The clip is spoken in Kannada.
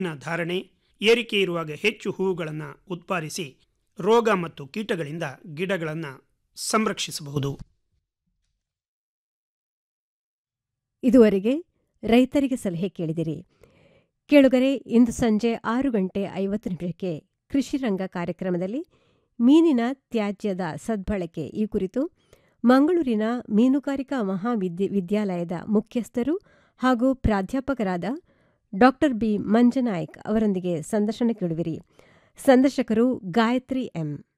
ಧಾರಣೆ ಏರಿಕೆ ಇರುವಾಗ ಹೆಚ್ಚು ಹೂವುಗಳನ್ನು ಉತ್ಪಾದಿಸಿ ರೋಗ ಮತ್ತು ಕೀಟಗಳಿಂದ ಗಿಡಗಳನ್ನು ಸಂರಕ್ಷಿಸಬಹುದು ಇದುವರೆಗೆ ರೈತರಿಗೆ ಸಲಹೆ ಕೇಳಿದಿರಿ ಕೇಳುಗರೆ ಇಂದು ಸಂಜೆ ಆರು ಗಂಟೆ ಐವತ್ತು ನಿಮಿಷಕ್ಕೆ ಕೃಷಿ ರಂಗ ಕಾರ್ಯಕ್ರಮದಲ್ಲಿ ಮೀನಿನ ತ್ಯಾಜ್ಯದ ಸದ್ಬಳಕೆ ಈ ಕುರಿತು ಮಂಗಳೂರಿನ ಮೀನುಗಾರಿಕಾ ಮಹಾವಿದ್ಯ ವಿದ್ಯಾಲಯದ ಮುಖ್ಯಸ್ಥರು ಹಾಗೂ ಪ್ರಾಧ್ಯಾಪಕರಾದ ಡಾಕ್ಟರ್ ಬಿ ಮಂಜನಾಯ್ಕ್ ಅವರೊಂದಿಗೆ ಸಂದರ್ಶನ ಕೇಳುವಿರಿ ಸಂದರ್ಶಕರು ಗಾಯತ್ರಿ ಎಂ